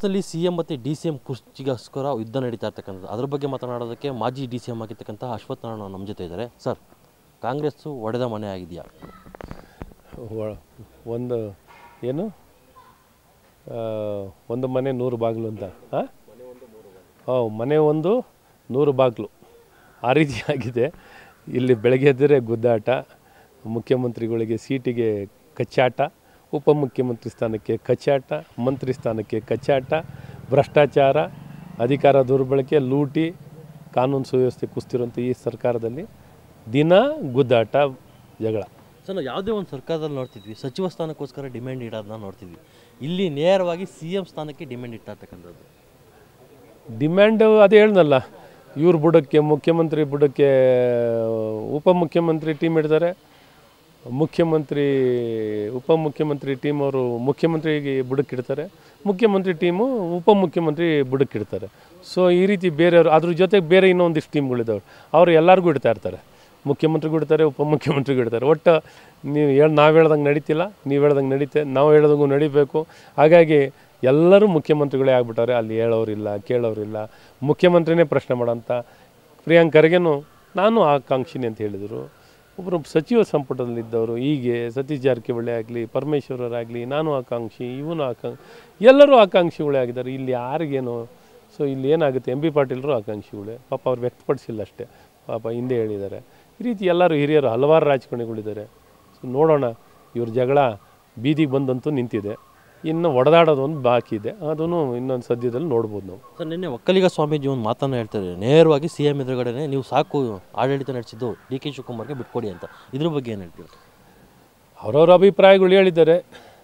ರಾಜ್ಯದಲ್ಲಿ C M ಮತ್ತು D C M ಕುರ್ಚಿಗೋಸ್ಕರ ಯುದ್ಧ ನಡೀತಾ ಇರ್ತಕ್ಕಂಥದ್ದು ಅದ್ರ ಬಗ್ಗೆ ಮಾತನಾಡೋದಕ್ಕೆ ಮಾಜಿ ಡಿ ಸಿ ಎಂ ಆಗಿರ್ತಕ್ಕಂಥ ಅಶ್ವಥ್ ನಾರಾಯಣ ನಮ್ಮ ಜೊತೆ ಇದ್ದಾರೆ ಸರ್ ಕಾಂಗ್ರೆಸ್ಸು ಒಡೆದ ಮನೆ ಆಗಿದೆಯಾ ವ- ಒಂದು ಏನು ಆ, ಒಂದು ಮನೆ ನೂರು ಬಾಗಿಲು ಅಂತ ಹಾಂ ಹಾಂ ಮನೆ ಒಂದು ನೂರು ಬಾಗಿಲು ಆ ರೀತಿ ಆಗಿದೆ ಇಲ್ಲಿ ಬೆಳಗ್ಗೆ ಎದ್ದರೆ ಗುದ್ದಾಟ ಮುಖ್ಯಮಂತ್ರಿಗಳಿಗೆ ಸೀಟಿಗೆ ಕಚ್ಚಾಟ ಉಪಮುಖ್ಯಮಂತ್ರಿ ಸ್ಥಾನಕ್ಕೆ ಕಚ್ಚಾಟ ಮಂತ್ರಿ ಸ್ಥಾನಕ್ಕೆ ಕಚ್ಚಾಟ ಭ್ರಷ್ಟಾಚಾರ ಅಧಿಕಾರ ದುರ್ಬಳಕೆ ಲೂಟಿ ಕಾನೂನು ಸುವ್ಯವಸ್ಥೆ ಕುಸ್ತಿರುವಂಥ ಈ ಸರ್ಕಾರದಲ್ಲಿ ದಿನ ಗುದ್ದಾಟ ಜಗಳ ಸರ್ ನಾವು ಯಾವುದೇ ಒಂದು ಸರ್ಕಾರದಲ್ಲಿ ನೋಡ್ತಿದ್ವಿ ಸಚಿವ ಸ್ಥಾನಕ್ಕೋಸ್ಕರ ಡಿಮ್ಯಾಂಡ್ ಇಡೋದನ್ನ ನೋಡ್ತಿದ್ವಿ ಇಲ್ಲಿ ನೇರವಾಗಿ ಸಿ ಎಂ ಸ್ಥಾನಕ್ಕೆ ಡಿಮ್ಯಾಂಡ್ ಇಡ್ತಾ ಇರ್ತಕ್ಕಂಥದ್ದು ಡಿಮ್ಯಾಂಡ್ ಅದೇ ಹೇಳ್ದಲ್ಲ ಇವ್ರ ಬುಡಕ್ಕೆ ಮುಖ್ಯಮಂತ್ರಿ ಬುಡಕ್ಕೆ ಉಪಮುಖ್ಯಮಂತ್ರಿ ಟೀಮ್ ಇಡ್ತಾರೆ ಮುಖ್ಯಮಂತ್ರಿ ಉಪಮುಖ್ಯಮಂತ್ರಿ ಟೀಮ್ ಅವರು ಮುಖ್ಯಮಂತ್ರಿಗೆ ಬುಡಕ್ಕೆ ಇಡ್ತಾರೆ ಮುಖ್ಯಮಂತ್ರಿ ಟೀಮು ಉಪಮುಖ್ಯಮಂತ್ರಿ ಬುಡಕ್ಕೆ ಇಡ್ತಾರೆ ಸೊ ಈ ರೀತಿ ಬೇರೆಯವರು ಅದ್ರ ಜೊತೆಗೆ ಬೇರೆ ಇನ್ನೊಂದಿಷ್ಟು ಟೀಮ್ಗಳಿದ್ದಾವೆ ಅವರು ಎಲ್ಲರಿಗೂ ಇಡ್ತಾ ಇರ್ತಾರೆ ಮುಖ್ಯಮಂತ್ರಿಗೂ ಇಡ್ತಾರೆ ಉಪಮುಖ್ಯಮಂತ್ರಿಗೂ ಇಡ್ತಾರೆ ಒಟ್ಟು ನೀವು ಹೇಳಿ ನಾವು ಹೇಳ್ದಂಗೆ ನಡೀತಿಲ್ಲ ನೀವು ಹೇಳ್ದಂಗೆ ನಡೀತೆ ನಾವು ಹೇಳ್ದಂಗೂ ನಡಿಬೇಕು ಹಾಗಾಗಿ ಎಲ್ಲರೂ ಮುಖ್ಯಮಂತ್ರಿಗಳೇ ಆಗ್ಬಿಟ್ಟಾರೆ ಅಲ್ಲಿ ಹೇಳೋರಿಲ್ಲ ಕೇಳೋರಿಲ್ಲ ಮುಖ್ಯಮಂತ್ರಿನೇ ಪ್ರಶ್ನೆ ಮಾಡೋಂಥ ಪ್ರಿಯಾಂಕ್ ಖರ್ಗೆನೂ ನಾನು ಆಕಾಂಕ್ಷಿನಿ ಅಂತ ಹೇಳಿದರು ಒಬ್ಬರು ಸಚಿವ ಸಂಪುಟದಲ್ಲಿದ್ದವರು ಹೀಗೆ ಸತೀಶ್ ಜಾರಕಿಹೊಳಿ ಆಗಲಿ ಪರಮೇಶ್ವರರಾಗಲಿ ನಾನು ಆಕಾಂಕ್ಷಿ ಇವನು ಆಕಾಂಕ್ಷಿ ಎಲ್ಲರೂ ಆಕಾಂಕ್ಷಿಗಳೇ ಆಗಿದ್ದಾರೆ ಇಲ್ಲಿ ಯಾರಿಗೇನು ಸೊ ಇಲ್ಲಿ ಏನಾಗುತ್ತೆ ಎಂ ಬಿ ಪಾಟೀಲರು ಆಕಾಂಕ್ಷಿಗಳೇ ಪಾಪ ಅವ್ರು ವ್ಯಕ್ತಪಡಿಸಿಲ್ಲ ಅಷ್ಟೇ ಪಾಪ ಹಿಂದೆ ಹೇಳಿದ್ದಾರೆ ಈ ರೀತಿ ಎಲ್ಲರೂ ಹಿರಿಯರು ಹಲವಾರು ರಾಜಕಾರಣಿಗಳಿದ್ದಾರೆ ಸೊ ನೋಡೋಣ ಇವ್ರ ಜಗಳ ಬೀದಿಗೆ ಬಂದಂತೂ ನಿಂತಿದೆ ಇನ್ನು ಒಡೆದಾಡೋದೊಂದು ಬಾಕಿ ಇದೆ ಅದನ್ನು ಇನ್ನೊಂದು ಸದ್ಯದಲ್ಲಿ ನೋಡ್ಬೋದು ನಾವು ಸರ್ ನಿನ್ನೆ ಒಕ್ಕಲಿಗ ಸ್ವಾಮೀಜಿ ಒಂದು ಮಾತನ್ನು ಹೇಳ್ತಾರೆ ನೇರವಾಗಿ ಸಿ ಎಂ ಎದುರುಗಡೆನೆ ನೀವು ಸಾಕು ಆಡಳಿತ ನಡೆಸಿದ್ದು ಡಿ ಕೆ ಶಿವಕುಮಾರ್ಗೆ ಬಿಟ್ಕೊಡಿ ಅಂತ ಇದ್ರ ಬಗ್ಗೆ ಏನು ಹೇಳ್ತೀವಿ ಅವರವ್ರ ಅಭಿಪ್ರಾಯಗಳು ಹೇಳಿದ್ದಾರೆ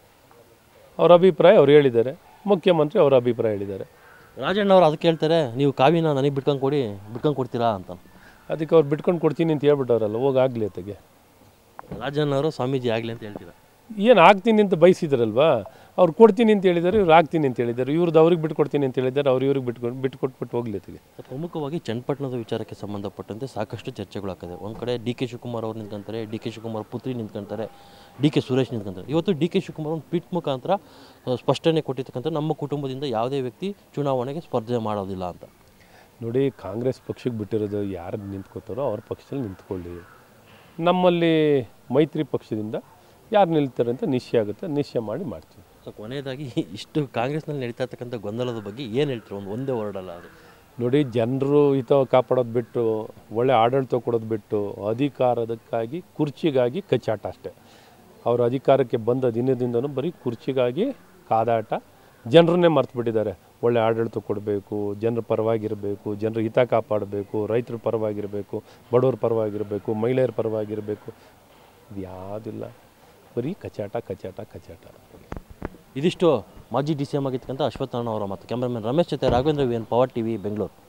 ಅವ್ರ ಅಭಿಪ್ರಾಯ ಅವ್ರು ಹೇಳಿದ್ದಾರೆ ಮುಖ್ಯಮಂತ್ರಿ ಅವರ ಅಭಿಪ್ರಾಯ ಹೇಳಿದ್ದಾರೆ ರಾಜಣ್ಣ ಅವ್ರು ಅದಕ್ಕೆ ಹೇಳ್ತಾರೆ ನೀವು ಕಾವಿನ ನನಗೆ ಬಿಟ್ಕೊಂಡು ಕೊಡಿ ಬಿಟ್ಕೊಂಡು ಕೊಡ್ತೀರಾ ಅಂತ ಅದಕ್ಕೆ ಅವ್ರು ಬಿಟ್ಕೊಂಡು ಕೊಡ್ತೀನಿ ಅಂತ ಹೇಳ್ಬಿಟ್ಟವ್ರಲ್ಲ ಹೋಗಿ ಆಗಲಿ ಅತ್ತಗೆ ರಾಜಣ್ಣ ಅವರು ಸ್ವಾಮೀಜಿ ಆಗಲಿ ಅಂತ ಹೇಳ್ತೀರಾ ಏನು ಆಗ್ತೀನಿ ಅಂತ ಬಯಸಿದ್ರಲ್ವಾ ಅವ್ರು ಕೊಡ್ತೀನಿ ಅಂತ ಹೇಳಿದ್ದಾರೆ ಇವ್ರು ಆಗ್ತೀನಿ ಅಂತ ಹೇಳಿದ್ದಾರೆ ಇವ್ರದ್ದು ಅವ್ರಿಗೆ ಬಿಟ್ಕೊಡ್ತೀನಿ ಅಂತ ಹೇಳಿದ್ದಾರೆ ಅವ್ರು ಇವ್ರಿಗೆ ಬಿಟ್ಕೊಂಡು ಬಿಟ್ಕೊಟ್ಬಿಟ್ಟು ಹೋಗ್ಲಿ ಅತ್ತಿಗೆ ಸರ್, ಪ್ರಮುಖವಾಗಿ ಚನ್ನಪಟ್ಟಣದ ವಿಚಾರಕ್ಕೆ ಸಂಬಂಧಪಟ್ಟಂತೆ ಸಾಕಷ್ಟು ಚರ್ಚೆಗಳಾಗ್ತದೆ ಒಂದು ಕಡೆ ಡಿ ಕೆ ಶಿವಕುಮಾರ್ ಅವ್ರು ನಿಂತ್ಕೊಂತಾರೆ ಡಿ ಕೆ ಶಿವಕುಮಾರ್ ಪುತ್ರಿ ನಿಂತ್ಕೊಂತಾರೆ ಡಿ ಕೆ ಸುರೇಶ್ ನಿಂತ್ಕೊಂತಾರೆ ಇವತ್ತು ಡಿ ಕೆ ಶಿವಕುಮಾರ್ ಒಂದು ಟ್ವೀಟ್ ಮುಖಾಂತರ ಆ, ಸ್ಪಷ್ಟನೆ ಕೊಟ್ಟಿರ್ತಕ್ಕಂಥ ನಮ್ಮ ಕುಟುಂಬದಿಂದ ಯಾವುದೇ ವ್ಯಕ್ತಿ ಚುನಾವಣೆಗೆ ಸ್ಪರ್ಧೆ ಮಾಡೋದಿಲ್ಲ ಅಂತ ನೋಡಿ ಕಾಂಗ್ರೆಸ್ ಪಕ್ಷಕ್ಕೆ ಬಿಟ್ಟಿರೋದು ಯಾರು ನಿಂತ್ಕೋತಾರೋ ಅವ್ರ ಪಕ್ಷದಲ್ಲಿ ನಿಂತ್ಕೊಳ್ಳಿ ನಮ್ಮಲ್ಲಿ ಮೈತ್ರಿ ಪಕ್ಷದಿಂದ ಯಾರು ನಿಲ್ತಾರೆ ಅಂತ ನಿಶ್ಚಯ ಆಗುತ್ತೆ ನಿಶ್ಚಯ ಮಾಡಿ ಮಾಡ್ತೀವಿ ಸೊ ಕೊನೆಯದಾಗಿ ಇಷ್ಟು ಕಾಂಗ್ರೆಸ್ನಲ್ಲಿ ನಡೀತಾ ಇರ್ತಕ್ಕಂಥ ಗೊಂದಲದ ಬಗ್ಗೆ ಏನು ಹೇಳ್ತೀರಿ ಒಂದು ಒಂದೇ ವರ್ಡಲ್ಲ ಅದು ನೋಡಿ ಜನರು ಹಿತ ಕಾಪಾಡೋದು ಬಿಟ್ಟು ಒಳ್ಳೆ ಆಡಳಿತ ಕೊಡೋದು ಬಿಟ್ಟು ಅಧಿಕಾರದಕ್ಕಾಗಿ ಕುರ್ಚಿಗಾಗಿ ಕಚ್ಚಾಟ ಅಷ್ಟೇ ಅವರು ಅಧಿಕಾರಕ್ಕೆ ಬಂದ ದಿನದಿಂದನೂ ಬರೀ ಕುರ್ಚಿಗಾಗಿ ಕಾದಾಟ ಜನರನ್ನೇ ಮರ್ತು ಬಿಟ್ಟಿದ್ದಾರೆ ಒಳ್ಳೆ ಆಡಳಿತ ಕೊಡಬೇಕು ಜನರ ಪರವಾಗಿರಬೇಕು ಜನರ ಹಿತ ಕಾಪಾಡಬೇಕು ರೈತರ ಪರವಾಗಿರಬೇಕು ಬಡವ್ರ ಪರವಾಗಿರಬೇಕು ಮಹಿಳೆಯರ ಪರವಾಗಿರಬೇಕು ಇದು ಯಾವುದಿಲ್ಲ ಬರೀ ಕಚಾಟ ಕಚಾಟ ಕಚಾಟ ಇದಿಷ್ಟು ಮಾಜಿ ಡಿ ಸಿ ಎಂ ಆಗಿರ್ತಕ್ಕಂಥ ಅಶ್ವತ್ಥನಾರಾಯಣ ಅವರ ಮಾತು ಕ್ಯಾಮ್ರಾಮನ್ ರಮೇಶ್ ಜೊತೆ Raghavendra V N power TV Bengaluru